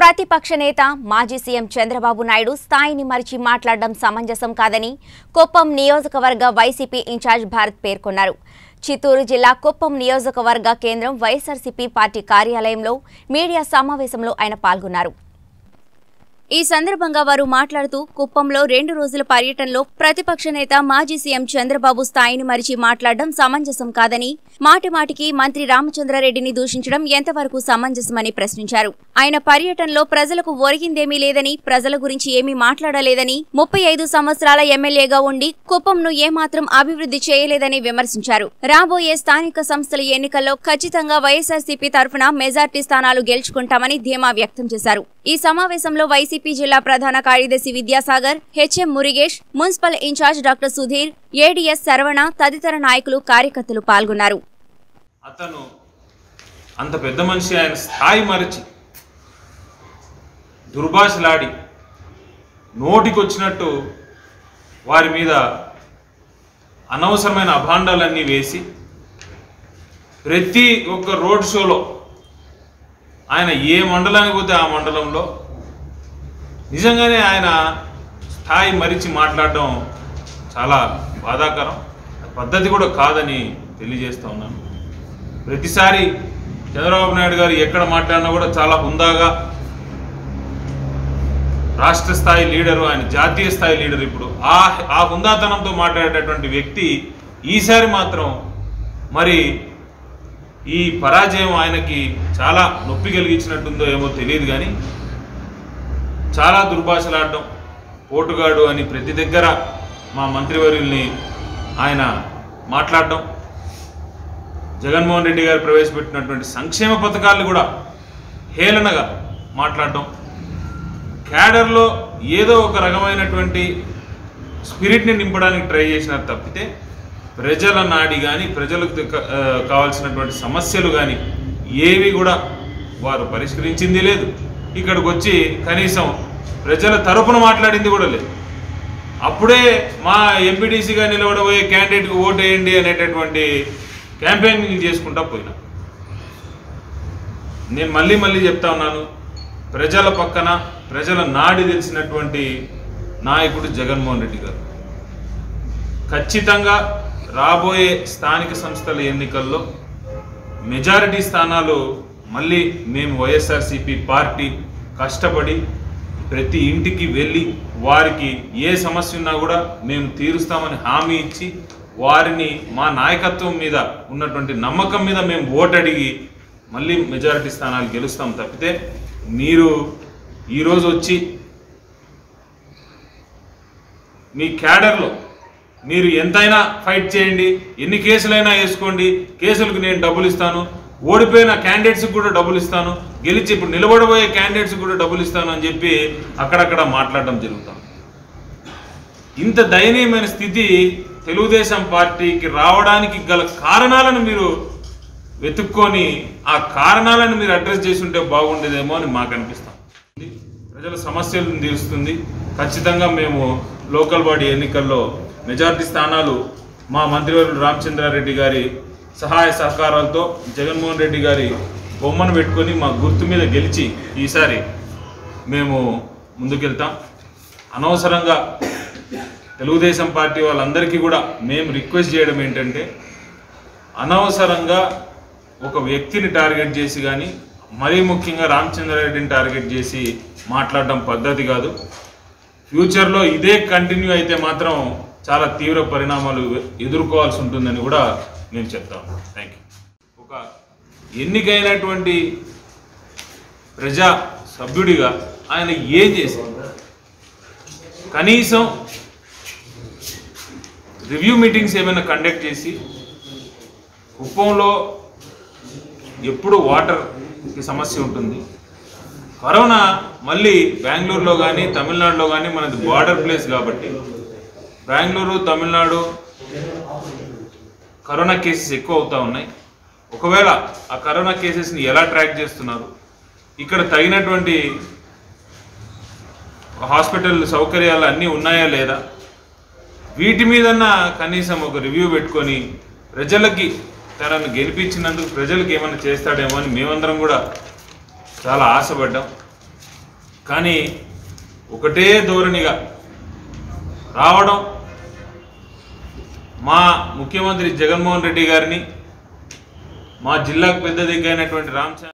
ప్రతిపక్ష నేత మాజీ సీఎం చంద్రబాబు నాయుడు స్థాయిని మరిచి మాట్లాడడం సమంజసం కాదని కుప్పం నియోజకవర్గ వైసీపీ ఇన్ఛార్జ్ భారత్ పేర్కొన్నారు చిత్తూరు జిల్లా కుప్పం నియోజకవర్గ కేంద్రం వైఎస్ఆర్సీపీ పార్టీ కార్యాలయంలో మీడియా సమావేశంలో ఆయన పాల్గొన్నారు ఈ సందర్భంగా వారు మాట్లాడుతూ కుప్పంలో రెండు రోజుల పర్యటనలో ప్రతిపక్ష నేత మాజీ సీఎం చంద్రబాబు స్థాయిని మరిచి మాట్లాడడం సమంజసం కాదని మాటిమాటికి మంత్రి రామచంద్రారెడ్డిని దూషించడం ఎంతవరకు సమంజసమని ప్రశ్నించారు ఆయన పర్యటనలో ప్రజలకు ఒరిగిందేమీ లేదని ప్రజల గురించి ఏమీ మాట్లాడలేదని ముప్పై ఐదు సంవత్సరాల ఎమ్మెల్యేగా ఉండి కుప్పంను ఏమాత్రం అభివృద్ధి చేయలేదని విమర్శించారు రాబోయే స్థానిక సంస్థల ఎన్నికల్లో ఖచ్చితంగా వైఎస్ఆర్సీపీ తరఫున మెజార్టీ స్థానాలు గెలుచుకుంటామని ధీమా వ్యక్తం చేశారు ఈ సమావేశంలో వైసీపీ జిల్లా ప్రధాన కార్యదర్శి Vidyasagar HM Murugesh municipal incharge doctor Sudheer ADS Saravana తదితర నాయకులు కార్యకర్తలు పాల్గొన్నారు అతను అంత పెద్ద మనిషి ఆయన స్థాయి మరచి దుర్భాషలాడి నోటికొచ్చినట్టు వారి మీద అనవసరమైన అభాండాలన్నీ వేసి ప్రతి ఒక్క రోడ్ షోలో ఆయన ఏ మండలానికి పోతే ఆ మండలంలో నిజంగానే ఆయన స్థాయి మరిచి మాట్లాడడం చాలా బాధాకరం పద్ధతి కూడా కాదని తెలియజేస్తా ఉన్నాను ప్రతిసారి చంద్రబాబు నాయుడు గారు ఎక్కడ మాట్లాడినా కూడా చాలా హుందాగా రాష్ట్ర స్థాయి లీడరు ఆయన జాతీయ స్థాయి లీడర్ ఇప్పుడు ఆ ఆ హుందాతనంతో మాట్లాడేటటువంటి వ్యక్తి ఈసారి మాత్రం మరి ఈ పరాజయం ఆయనకి చాలా నొప్పి కలిగించినట్టుందో ఏమో తెలియదు కానీ చాలా దుర్భాషలాడటం పోటుగాడు అని ప్రతి దగ్గర మా మంత్రివర్యుల్ని ఆయన మాట్లాడటం జగన్మోహన్ రెడ్డి గారు ప్రవేశపెట్టినటువంటి సంక్షేమ పథకాలను కూడా హేళనగా మాట్లాడటం క్యాడర్లో ఏదో ఒక రకమైనటువంటి స్పిరిట్ని నింపడానికి ట్రై చేసినారు తప్పితే ప్రజల నాడి కానీ ప్రజలకు క- ఆ, కావాల్సినటువంటి సమస్యలు కానీ ఏవి కూడా వారు పరిష్కరించింది లేదు ఇక్కడికి వచ్చి కనీసం ప్రజల తరపున మాట్లాడింది కూడా లేదు అప్పుడే మా ఎంపీటీసీగా నిలబడబోయే క్యాండిడేట్కి ఓటు వేయండి అనేటటువంటి క్యాంపెయినింగ్ చేసుకుంటా పోయినా నేను మళ్ళీ మళ్ళీ చెప్తా ఉన్నాను ప్రజల పక్కన ప్రజల నాడి తెలిసినటువంటి నాయకుడు జగన్మోహన్ రెడ్డి గారు ఖచ్చితంగా రాబోయే స్థానిక సంస్థల ఎన్నికల్లో మెజారిటీ స్థానాలు మళ్ళీ మేము వైఎస్ఆర్సీపీ పార్టీ కష్టపడి ప్రతి ఇంటికి వెళ్ళి వారికి ఏ సమస్య ఉన్నా కూడా మేము తీరుస్తామని హామీ ఇచ్చి వారిని మా నాయకత్వం మీద ఉన్నటువంటి నమ్మకం మీద మేము ఓటు అడిగి మళ్ళీ మెజారిటీ స్థానాలు గెలుస్తాం తప్పితే మీరు ఈరోజు వచ్చి మీ క్యాడర్లో మీరు ఎంతైనా ఫైట్ చేయండి ఎన్ని కేసులైనా వేసుకోండి కేసులకు నేను డబ్బులు ఇస్తాను ఓడిపోయిన క్యాండిడేట్స్కి కూడా డబ్బులు ఇస్తాను గెలిచి ఇప్పుడు నిలబడబోయే క్యాండిడేట్స్కి కూడా డబ్బులు ఇస్తాను అని చెప్పి అక్కడక్కడ మాట్లాడడం జరుగుతాం ఇంత దయనీయమైన స్థితి తెలుగుదేశం పార్టీకి రావడానికి గల కారణాలను మీరు వెతుక్కొని ఆ కారణాలను మీరు అడ్రస్ చేసి ఉంటే బాగుండేదేమో అని మాకు అనిపిస్తాం ప్రజల సమస్యలను తీరుస్తుంది ఖచ్చితంగా మేము లోకల్ బాడీ ఎన్నికల్లో మెజారిటీ స్థానాలు మా మంత్రివర్యులు రామచంద్రారెడ్డి గారి సహాయ సహకారాలతో జగన్మోహన్ రెడ్డి గారి బొమ్మను పెట్టుకొని మా గుర్తు మీద గెలిచి ఈసారి మేము ముందుకెళ్తాం అనవసరంగా తెలుగుదేశం పార్టీ వాళ్ళందరికీ కూడా మేము రిక్వెస్ట్ చేయడం ఏంటంటే అనవసరంగా ఒక వ్యక్తిని టార్గెట్ చేసి కానీ మరీ ముఖ్యంగా రామచంద్రారెడ్డిని టార్గెట్ చేసి మాట్లాడడం పద్ధతి కాదు ఫ్యూచర్లో ఇదే కంటిన్యూ అయితే మాత్రం చాలా తీవ్ర పరిణామాలు ఎదుర్కోవాల్సి ఉంటుందని కూడా నేను చెప్తాను థ్యాంక్ యూ ఒక ఎన్నికైనటువంటి ప్రజా సభ్యుడిగా ఆయన ఏం చేశారు కనీసం రివ్యూ మీటింగ్స్ ఏమైనా కండక్ట్ చేసి కుప్పంలో ఎప్పుడు వాటర్కి సమస్య ఉంటుంది కరోనా మళ్ళీ బెంగళూరులో కానీ తమిళనాడులో కానీ మనది బార్డర్ ప్లేస్ కాబట్టి బెంగళూరు తమిళనాడు కరోనా కేసెస్ ఎక్కువ అవుతా ఉన్నాయి ఒకవేళ ఆ కరోనా కేసెస్ని ఎలా ట్రాక్ చేస్తున్నారు ఇక్కడ తగినటువంటి హాస్పిటల్ సౌకర్యాలు అన్నీ ఉన్నాయా లేదా వీటి మీదన్నా కనీసం ఒక రివ్యూ పెట్టుకొని ప్రజలకి తనను గెలిపించినందుకు ప్రజలకు ఏమైనా చేస్తాడేమో అని మేమందరం కూడా చాలా ఆశపడ్డాం కానీ ఒకటే ధోరణిగా రావడం మా ముఖ్యమంత్రి జగన్మోహన్ రెడ్డి గారిని మా జిల్లాకు పెద్ద దిగ్గైనటువంటి రామ్